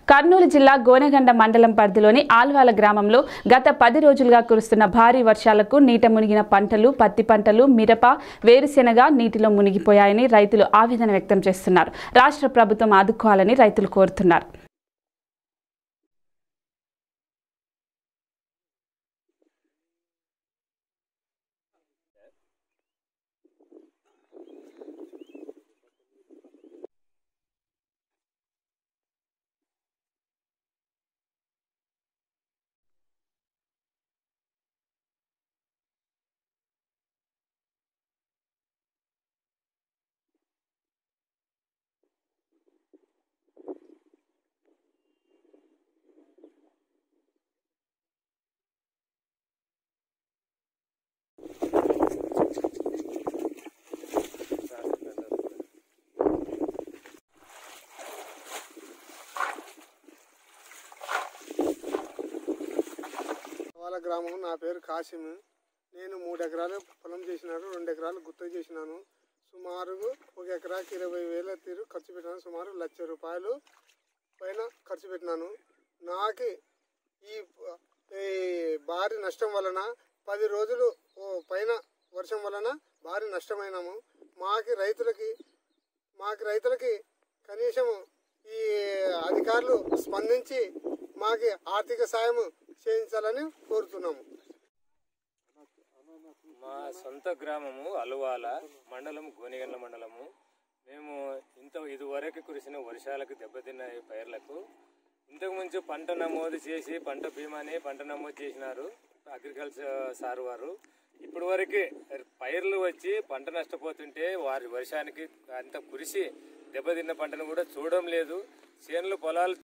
కర్నూలు జిల్లా గోనెగండ మండలం పరిధిలోని ఆల్వాల గ్రామంలో గత పది రోజులుగా కురుస్తున్న భారీ వర్షాలకు నీట మునిగిన పంటలు పత్తి పంటలు మిరప వేరుశెనగ నీటిలో మునిగిపోయాయని రైతులు ఆవేదన వ్యక్తం చేస్తున్నారు రాష్ట్ర ప్రభుత్వం ఆదుకోవాలని రైతులు కోరుతున్నారు వాళ్ళ గ్రామం నా పేరు కాసిం నేను మూడు ఎకరాలు పొలం చేసినాను రెండు ఎకరాలు గుత్త చేసినాను సుమారు ఒక ఎకరాకి ఇరవై వేల తీరు ఖర్చు పెట్టినాను సుమారు లక్ష రూపాయలు పైన ఖర్చు పెట్టినాను నాకు ఈ ఈ భారీ నష్టం వలన పది రోజులు ఓ పైన వర్షం వలన భారీ నష్టమైనాము మాకి రైతులకి మాకు రైతులకి కనీసం ఈ అధికారులు స్పందించి మాకి ఆర్థిక సాయం చేయించాలని కోరుతున్నాము మా సొంత గ్రామము అలువాల మండలం గోనిగండ్ల మండలము మేము ఇంత ఇదివరకు కురిసిన వర్షాలకు దెబ్బతిన్న ఈ పైర్లకు ఇంతకు ముందు పంట నమోదు చేసి పంట బీమాని పంట నమోదు చేసినారు అగ్రికల్చర్ సార్ వారు ఇప్పటి వరకు పైర్లు వచ్చి పంట నష్టపోతుంటే వారి వర్షానికి అంత కురిసి దెబ్బతిన్న పంటను కూడా చూడడం లేదు చేనులు పొలాలు